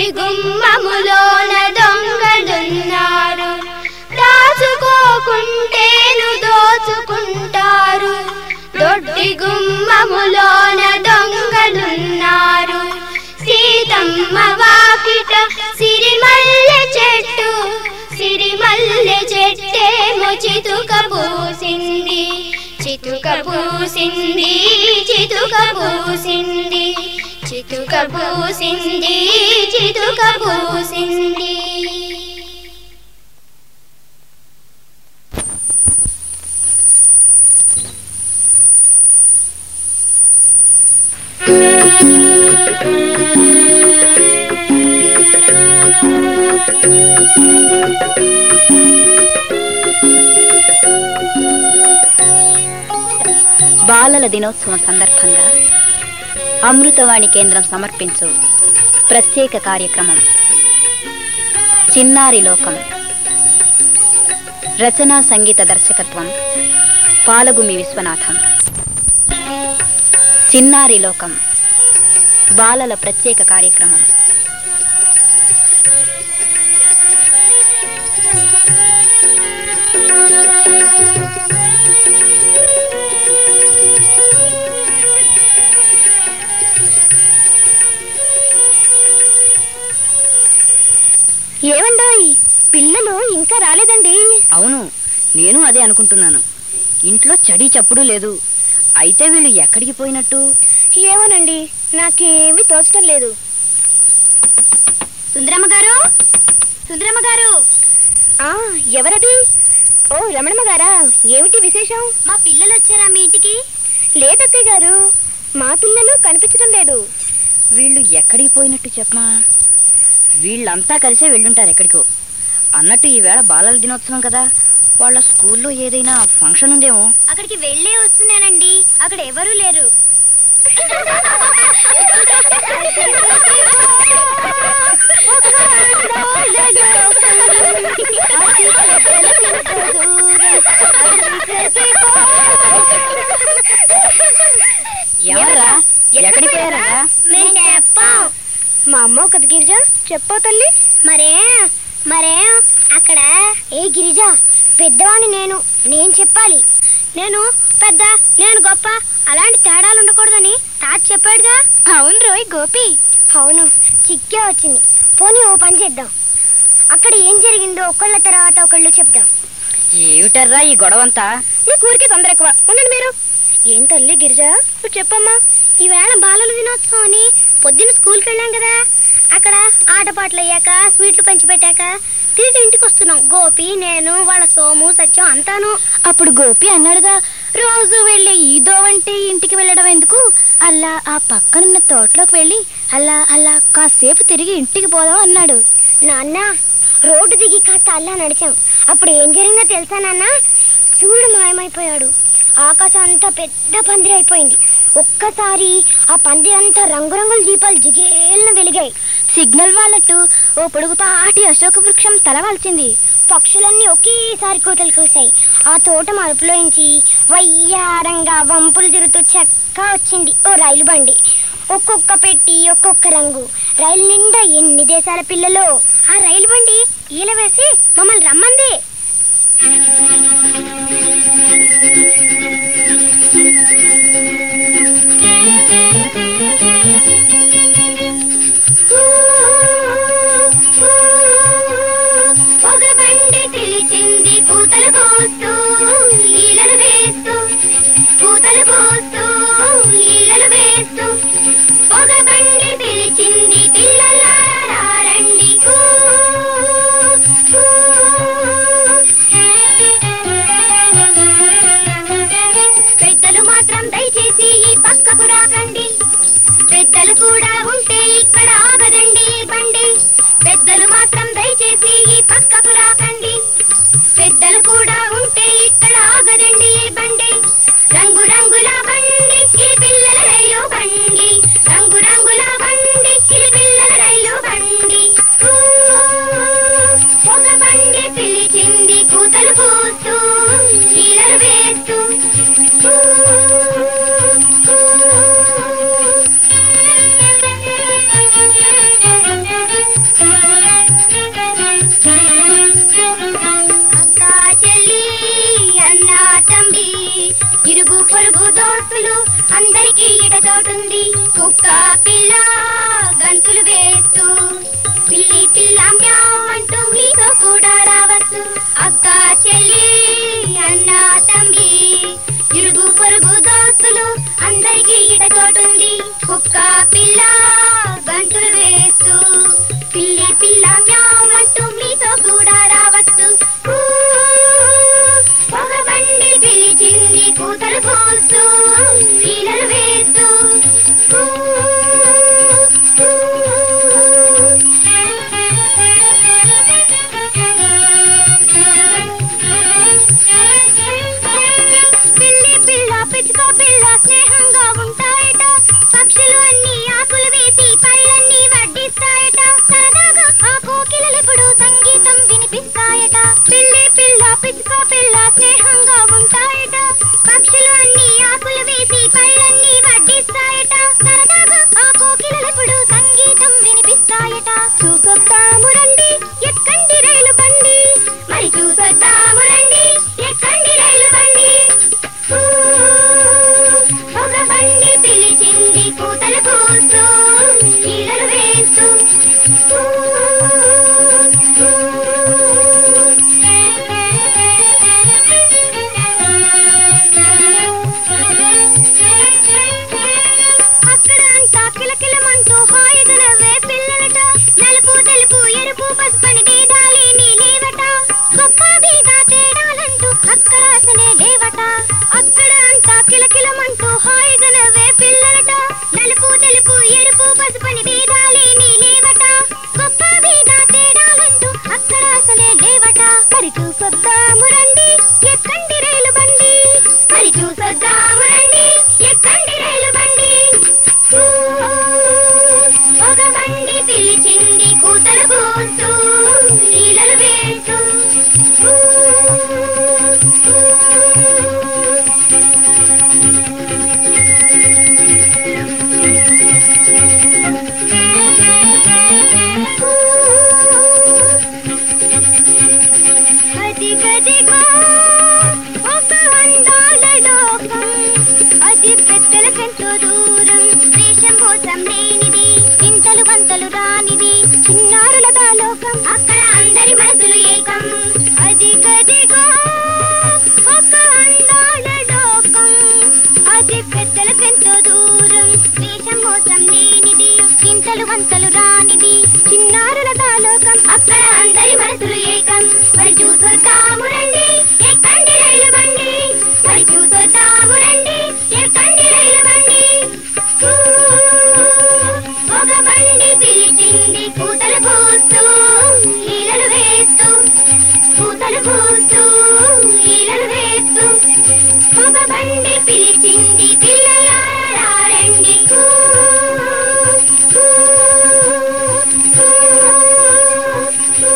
గుమ్మములోన దొంగలున్నారు దాచుకోకుంటేను దోచుకుంటారు దొడ్డి గుమ్మములోన దొంగలున్నారు సీతమ్మ వాకిట సిరిమల్లె చెట్టు సిరిమల్లె చెట్టేమో చితుక పూసింది చితుక పూసింది చితుక పూసింది చితుక పూసింది చితుక పూసింది బాలల దినోత్సవం సందర్భంగా అమృతవాణి కేంద్రం సమర్పించు ప్రత్యేక కార్యక్రమం చిన్నారి లోకం రచనా సంగీత దర్శకత్వం పాలగుమి విశ్వనాథం చిన్నారి లోకం బాలల ప్రత్యేక కార్యక్రమం ఏమండోయ్ పిల్లలు ఇంకా రాలేదండి అవును నేను అదే అనుకుంటున్నాను ఇంట్లో చడి చప్పుడు లేదు అయితే వీళ్ళు ఎక్కడికి పోయినట్టు ఏమోనండి నాకేమీ తోచడం లేదు సుందరమ్మ గారు సుందరమ్మ గారు ఆ ఎవరది ఓ రమణమ్మ గారా ఏమిటి విశేషం మా పిల్లలు వచ్చారా మీ ఇంటికి లేదత్తయ్య గారు మా పిల్లలు కనిపించడం లేదు వీళ్ళు ఎక్కడికి పోయినట్టు చెప్పమా వీళ్ళంతా కలిసే వెళ్ళుంటారు ఎక్కడికో అన్నట్టు ఈవేళ బాలల దినోత్సవం కదా వాళ్ళ స్కూల్లో ఏదైనా ఫంక్షన్ ఉందేమో అక్కడికి వెళ్ళే వస్తున్నానండి అక్కడ ఎవరూ లేరు ఎవరా ఎక్కడికి పోయారా మేము చెప్పాం మా అమ్మ ఒకటి గిరిజ చెప్పో తల్లి మరే మరే అక్కడ ఏ గిరిజ పెద్దవాణ్ణి నేను నేను చెప్పాలి నేను పెద్ద నేను గొప్ప అలాంటి తేడాలు ఉండకూడదని తాత చెప్పాడుగా అవును రోయ్ గోపి అవును చిక్కే వచ్చింది పోనీ ఓ పని చేద్దాం అక్కడ ఏం జరిగిందో ఒకళ్ళ తర్వాత ఒకళ్ళు చెప్దాం ఏమిటర్రా ఈ గొడవంతా నీకు ఊరికే తొందర ఎక్కువ ఉండండి మీరు ఏం తల్లి గిరిజ నువ్వు చెప్పమ్మా ఈవేళ బాలల దినోత్సవం అని పొద్దున్న స్కూల్కి వెళ్ళాం కదా అక్కడ ఆటపాటలు అయ్యాక స్వీట్లు పంచిపెట్టాక తిరిగి ఇంటికి వస్తున్నాం గోపి నేను వాళ్ళ సోము సత్యం అంతాను అప్పుడు గోపి అన్నాడుగా రోజు వెళ్ళే ఈ దోవంటి ఇంటికి వెళ్ళడం ఎందుకు అలా ఆ పక్కనున్న తోటలోకి వెళ్ళి అలా అలా కాసేపు తిరిగి ఇంటికి పోదాం అన్నాడు నాన్న రోడ్డు దిగి కాస్త అల్లా నడిచాం అప్పుడు ఏం జరిగిందో తెలుసా నాన్న సూర్యుడు మాయమైపోయాడు ఆకాశం అంతా పెద్ద పందిరి అయిపోయింది ఒక్కసారి ఆ పందిరి అంతా రంగురంగుల దీపాలు జిగేళ్ళను వెలిగాయి సిగ్నల్ వాళ్ళట్టు ఓ పొడుగుపాటి అశోక వృక్షం తలవాల్చింది పక్షులన్నీ ఒకేసారి కూతలు కూసాయి ఆ తోట మలుపులోంచి వయ్యారంగా వంపులు తిరుగుతూ చక్కా వచ్చింది ఓ రైలు బండి ఒక్కొక్క పెట్టి ఒక్కొక్క రంగు రైలు నిండా ఎన్ని దేశాల పిల్లలు ఆ రైలు బండి ఈల వేసి మమ్మల్ని రమ్మంది ఒక బండి పిలిచింది కూతలు పోస్తూ ఈలలు వేస్తూ కూతలు పోస్తూ ఈలలు వేస్తూ ఒక బండి పిలిచింది పిల్లలారా రండి కూ, కూ. పెద్దలు మాత్రం దయచేసి ఈ పక్కకు రాకండి పెద్దలు కూడా ఉంటే ఇక్కడ ఆగదండి ఈ బండి పెద్దలు మాత్రం దయచేసి ఈ పక్కకు రాకండి పెద్దలు కూడా ఉంటే ఇక్కడ ఆగదండి ఈ బండి రంగు రంగుల బండి ఈ పిల్లల రైలు బండి రంగు రంగుల బండి ఈ పిల్లల రైలు బండి ఊ, ఒక బండి పిలిచింది కూతలు కూస్తూ నీళ్ళలు వేస్తూ ఊ, ఊ. ఇరుగు పొరుగు దోస్తులు అందరికీ ఇట చోటుంది కుక్క పిల్ల గంతులు వేస్తూ పిల్లి పిల్ల మ్యావ్ అంటూ మీతో కూడా రావచ్చు అక్క చెల్లి అన్న తమ్మి ఇరుగు పొరుగు దోస్తులు అందరికీ ఇట చోటుంది కుక్క పిల్ల గంతులు వేస్తూ పిల్లి పిల్ల మ్యావ్ అంటూ మీతో కూడా రావచ్చు ఊ, ఒక బండి పిలిచింది కూతలు కోస్తూ ఈలలు వేస్తూ ఊ, ఊ. పిల్లి పిల్ల పిచ్చుక పిల్ల స్నేహంగా ఉంటాయట పక్షులు అన్ని ఆకులు వేసి పళ్ళన్నీ వడ్డిస్తాయట సరదాగా ఆ కోకిలలెప్పుడు సంగీతం వినిపిస్తాయట పిల్లి పిల్ల పిచ్చుక పిల్ల స్నేహంగా ఉంటాయట పక్షులు అన్ని ఆకులు వేసి పళ్ళన్నీ వడ్డిస్తాయట సరదాగా ఆ కోకిలలెప్పుడు సంగీతం వినిపిస్తాయట చూసొద్దాము రండి ఎక్కండి రైలు బండి మరి చూసొద్దాము రండి ఎక్కండి రైలు బండి ఊ, ఒక బండి పిలిచింది కూతలు కూస్తూ ఈలలు వేస్తూ ఊ, ఊ. అక్కడ అంతా కిలకిలమంటూ హాయిగా నవ్వే పిల్లలట నలుపు తెలుపు ఎరుపు పసుపని భేదాలే లేవట గొప్ప భేద తేడాలంటూ అక్కడ అసలే లేవట అక్కడ అంతా కిలకిలమంటూ హాయిగా నవ్వే పిల్లలట నలుపు తెలుపు ఎరుపు పసుపని భేదాలే లేవట గొప్ప భేద తేడాలంటూ అక్కడ అసలే లేవట మరి చూసొద్దాము రండి ఎక్కండి రైలు బండి మరి చూసొద్దాము రండి ఎక్కండి రైలు బండి ఊ, ఒక బండి పిలిచింది కూతలు కూస్తూ ఈలలు వేస్తూ ఊ, ఊ. అదిగదిగో ఒక అందాల లోకం అది పెద్దలకెంతో దూరం వేషం కోసం లేనిది ఇంతలు వంతలు రానిది చిన్నారులదా లోకం అక్కడ అందరి మనసులు ఏకం అదిగదిగో ఒక అందాల లోకం అది పెద్దలకెంతో దూరం వేషం మోసం లేనిది ఇంతలు వంతలు రానిది చిన్నారుల తాలోకం అక్కడ అందరి మనసులు ఏకం మరి చూసొద్దాము రండి ఎక్కండి రైలు బండి మరి చూసొద్దాము రండి ఎక్కండి రైలు బండి ఊ, ఒక బండి పిలిచింది కూతలు కూస్తూ ఈలలు వేస్తూ కూతలు కూస్తూ ఈలలు వేస్తూ ఒక బండి పిలిచింది పిల్లలారా రండి కూ, కూ, కూ, కూ,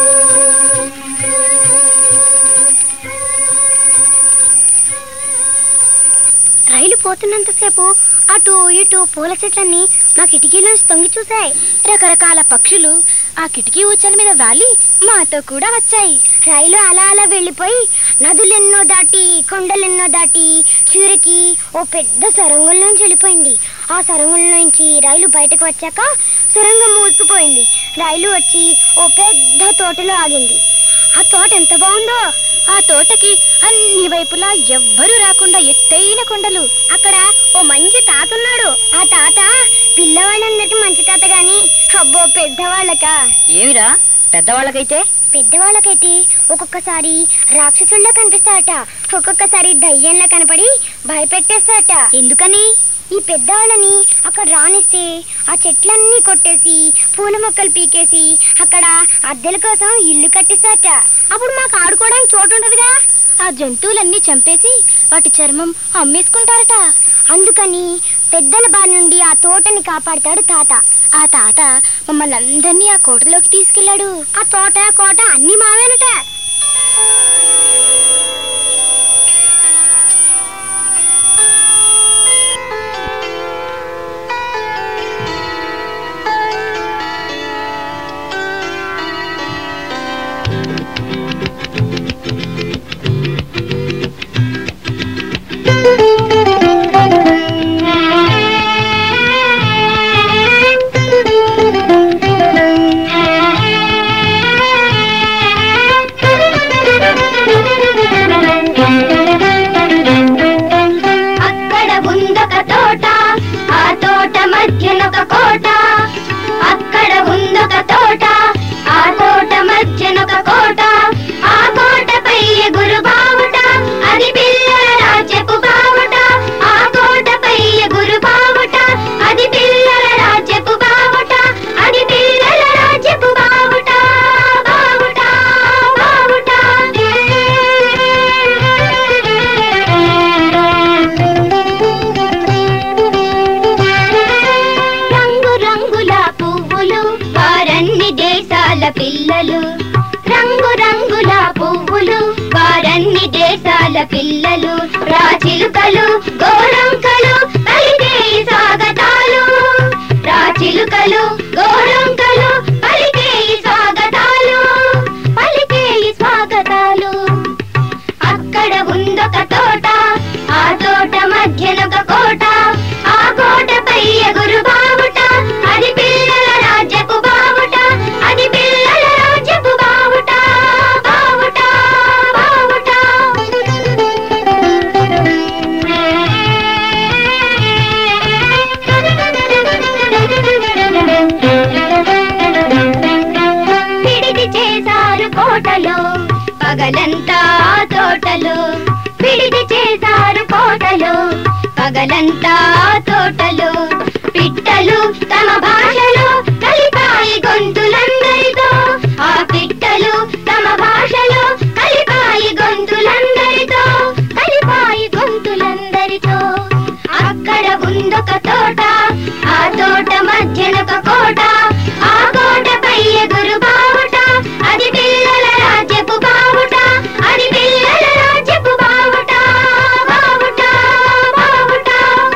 రైలు పోతున్నంతసేపు అటు ఇటు పూల చెట్లన్నీ మా కిటికీలోంచి తొంగి చూశాయి రకరకాల పక్షులు ఆ కిటికీ ఊచల మీద వాలి మాతో కూడా వచ్చాయి రైలు అలా అలా వెళ్ళిపోయి నదులెన్నో దాటి కొండలెన్నో దాటి చివరికి ఓ పెద్ద సొరంగంలోంచి వెళ్ళిపోయింది ఆ సొరంగంలోంచి రైలు బయటకు వచ్చాక సొరంగం మూసుకుపోయింది రైలు వచ్చి ఓ పెద్ద తోటలో ఆగింది ఆ తోట ఎంత బాగుందో ఆ తోటకి అన్ని వైపులా ఎవ్వరూ రాకుండా ఎత్తైన కొండలు అక్కడ ఓ మంచి తాత ఉన్నాడు ఆ తాత పిల్లవాళ్ళందరికీ మంచి తాత గాని అబ్బో పెద్దవాళ్ళకా ఏమిరా పెద్దవాళ్ళకైతే పెద్దవాళ్ళకైతే ఒక్కొక్కసారి రాక్షసుల్లా కనిపిస్తారట ఒక్కొక్కసారి దయ్యంలా కనపడి భయపెట్టేస్తారట ఎందుకని ఈ పెద్దవాళ్ళని అక్కడ రానిస్తే ఆ చెట్లన్నీ కొట్టేసి పూల మొక్కలు పీకేసి అక్కడ అద్దెల కోసం ఇల్లు కట్టిస్తారట అప్పుడు మాకు ఆడుకోవడానికి చోటు ఉండదుగా ఆ జంతువులన్నీ చంపేసి వాటి చర్మం అమ్మేసుకుంటారట అందుకని పెద్దల బారి నుండి ఆ తోటని కాపాడతాడు తాత ఆ తాత మమ్మల్ని అందరినీ ఆ కోటలోకి తీసుకెళ్లాడు ఆ తోట కోట అన్ని మావేనట పిల్లలు రంగు రంగుల పువ్వులు వారన్ని దేశాల పిల్లలు రాచిలుకలు గోరంకలు పలికే స్వాగతాలు రాచిలుకలు గోరంకలు పలికే స్వాగతాలు పలికే స్వాగతాలు అక్కడ ఉందొక తోట ఆ తోట మధ్యనొక కోట ఆ కోటపై ఎగురు బావుట అది పిల్లల రాజ్యపు బావుట అది పిల్లల రాజ్యపు బావుట బావుట బావుట పిడిది చేశారు కోటలో పగలంతా తోటలో పిడిది చేశారు కోటలో పగలంతా తోటలో పిట్టలు తమ భాషలో కలిపాయి గొంతులందరితో ఆ పిట్టలు తమ భాషలో కలిపాయి గొంతులందరితో కలిపాయి గొంతులందరితో అక్కడ ఉందొక తోట ఆ తోట మధ్యనొక కోట ఆ కోటపై ఎగురు బావుట అది పిల్లల రాజ్యపు బావుట అది పిల్లల రాజ్యపు బావుట బావుట బావుట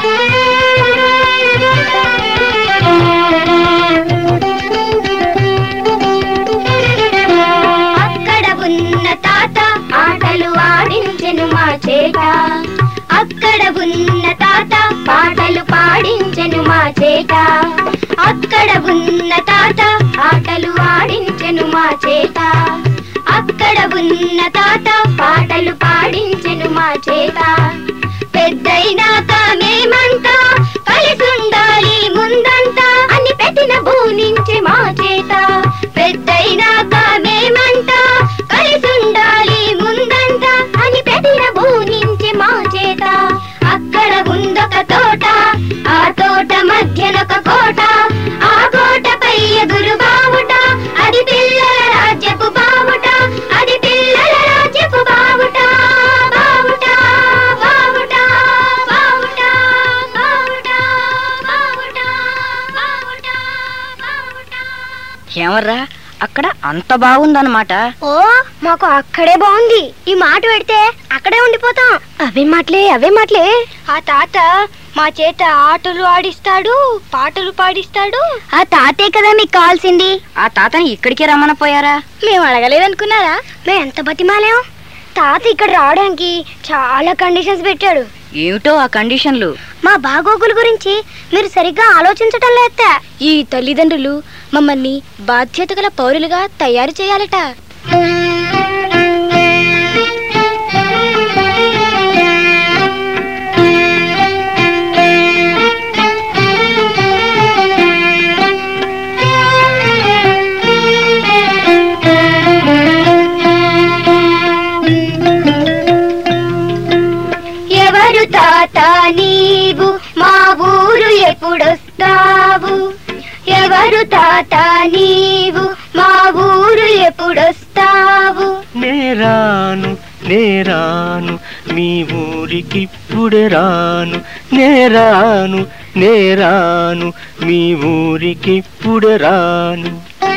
అక్కడ ఉన్న తాత ఆటలు ఆడించెను మా చేత అక్కడ ఉన్న తాత పాటలు పాడించెను మా చేత అక్కడ ఉన్న తాత ఆటలు ఆడించెను మా చేత అక్కడ ఉన్న తాత పాటలు పాడించెను మా చేత పెద్దయినాక మేమంతా కలిసుండాలి ముందంతా అని పెట్టిన భూనించి మా చేత పెద్దయినాక మేమంతా కలిసుండాలి ముందంతా అని పెట్టిన భూనించి మా చేత అక్కడ ఉందొక తోట ఆ తోట మధ్యనొక కోట ఆ కోటపై ఎగురు బావుట అది పిల్లల రాజ్యపు బావుట అది పిల్లల రాజ్యపు బావుట బావుట బావుట బావుట బావుట బావుట బావుట బావుట ఏమర్రా అక్కడ అంత బాగుందన్నమాట ఓ మాకు అక్కడే బాగుంది ఈ మాట పెడితే అక్కడే ఉండిపోతాం అవే మాటలే అవే మాటలే ఆ తాత మా చేత ఆటలు ఆడిస్తాడు పాటలు పాడిస్తాడు ఆ తాతే కదా మీకు కావాల్సింది ఆ తాతని ఇక్కడికే రమ్మన పోయారా మేము అడగలేదనుకున్నారా మేము ఎంత బతిమాలేం తాత ఇక్కడ రావడానికి చాలా కండిషన్స్ పెట్టాడు ఏమిటో ఆ కండిషన్లు మా బాగోగుల గురించి మీరు సరిగ్గా ఆలోచించటం లేత ఈ తల్లిదండ్రులు మమ్మల్ని బాధ్యత గల పౌరులుగా తయారు చేయాలట ఎవరు తాత నీవు మా ఊరు ఎప్పుడొస్తావు ఎవరు తాత నీవు మా ఊరు ఎప్పుడొస్తావు నేరాను నేరాను మీ ఊరికిప్పుడే రాను నేరాను నేరాను మీ ఊరికిప్పుడే రాను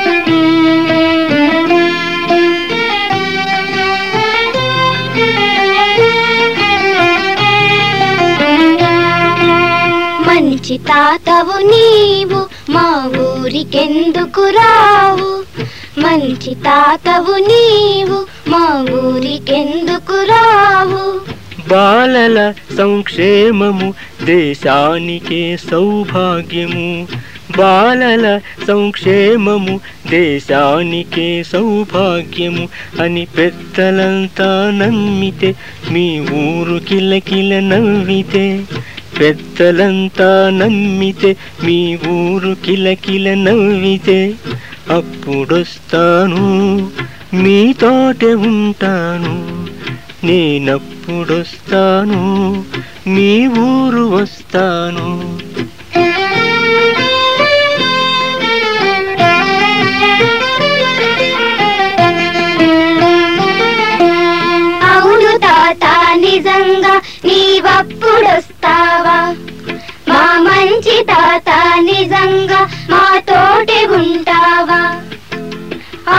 మంచి తాతవు నీవు మా ఊరికెందుకు రావు మంచి తాతవు నీవు మా ఊరికెందుకు రావు బాలల సంక్షేమము దేశానికే సౌభాగ్యము బాలల సంక్షేమము దేశానికే సౌభాగ్యము అని పెద్దలంతా నమ్మితే మీ ఊరు కిలకిల నవ్వితే పెద్దలంతా నమ్మితే మీ ఊరు కిలకిల నవ్వితే అప్పుడొస్తాను మీతోటే ఉంటాను నేనప్పుడొస్తాను మీ ఊరు వస్తాను అవును తాత నిజంగా నీవప్పుడొస్తావా మా మంచి తాత నిజంగా మా తోటి ఉంటావా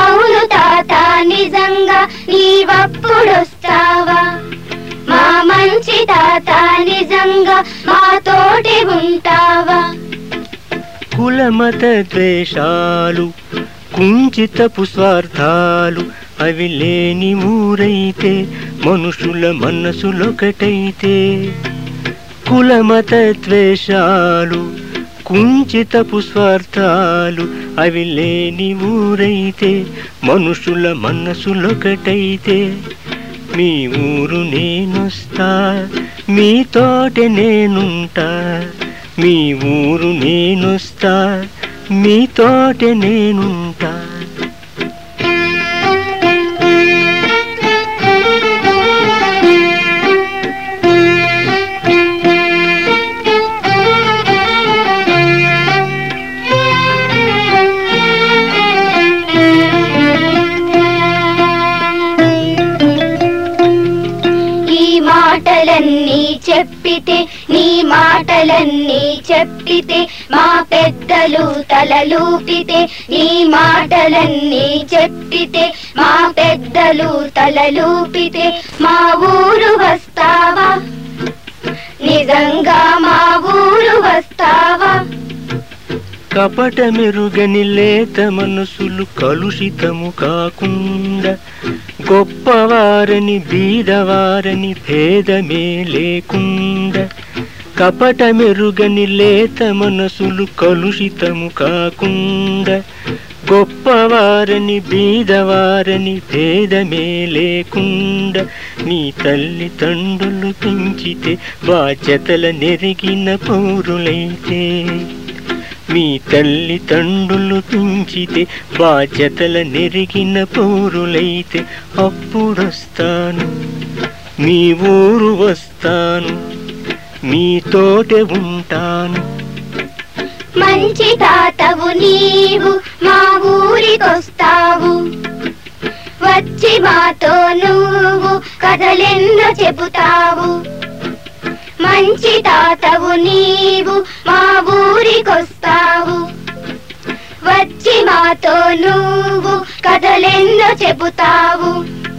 నేనుంటావా కులమత ద్వేషాలు కుంచితపు స్వార్థాలు అవి లేని ఊరైతే మనుషుల మనసులొకటైతే కులమత ద్వేషాలు కుంచితపు స్వార్థాలు అవి లేని ఊరైతే మనుషుల మనసులొకటైతే మీ ఊరు నేనొస్తా మీతోటే నేనుంటా మీ ఊరు నేనొస్తా మీతోటే నేనుంటా ఈ మాటలన్నీ చెప్పితే నీ మాటలన్నీ చెప్పితే మా పెద్దలు తలలూపితే నీ మాటలన్నీ చెప్పితే మా పెద్దలు తలలూపితే మా ఊరు వస్తావా నిజంగా మా ఊరు వస్తావా కపట మెరుగని లేత మనసులు కలుషితము కాకుండా గొప్పవారని బీదవారని భేదమే లేకుండా కపట మెరుగని లేత మనసులు కలుషితము కాకుండా గొప్పవారని బీదవారని భేదమే లేకుండా నీ తల్లిదండ్రులు పెంచితే బాధ్యతల నెరిగిన పౌరులైతే మీ తల్లిదండ్రులు పెంచితే బాధ్యతల నెరిగిన పౌరులైతే అప్పుడొస్తాను మీ ఊరు వస్తాను మీతోటే ఉంటాను మంచి తాతవు నీవు మా ఊరికొస్తావు వచ్చి మాతో నువ్వు కథలెన్నో చెబుతావు మంచి తాతవు నీవు మా ఊరికొస్తావు వచ్చి మాతో నువ్వు కథలెన్నో చెబుతావు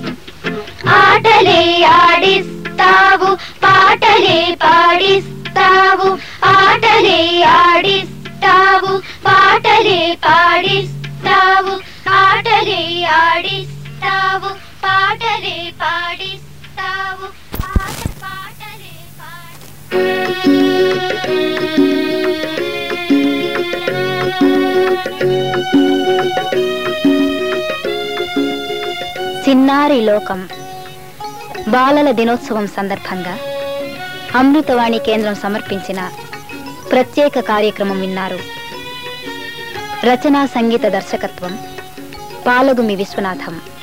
ఆటలే ఆడిస్తావు పాటలే పాడిస్తావు ఆటలే ఆడిస్తావు పాటలే పాడిస్తావు ఆటలే ఆడిస్తావు పాటలే పాడిస్తావు ఆట పాటలే పాడి చిన్నారి లోకం బాలల దినోత్సవం సందర్భంగా అమృతవాణి కేంద్రం సమర్పించిన ప్రత్యేక కార్యక్రమం విన్నారు రచనా సంగీత దర్శకత్వం పాలగుమి విశ్వనాథం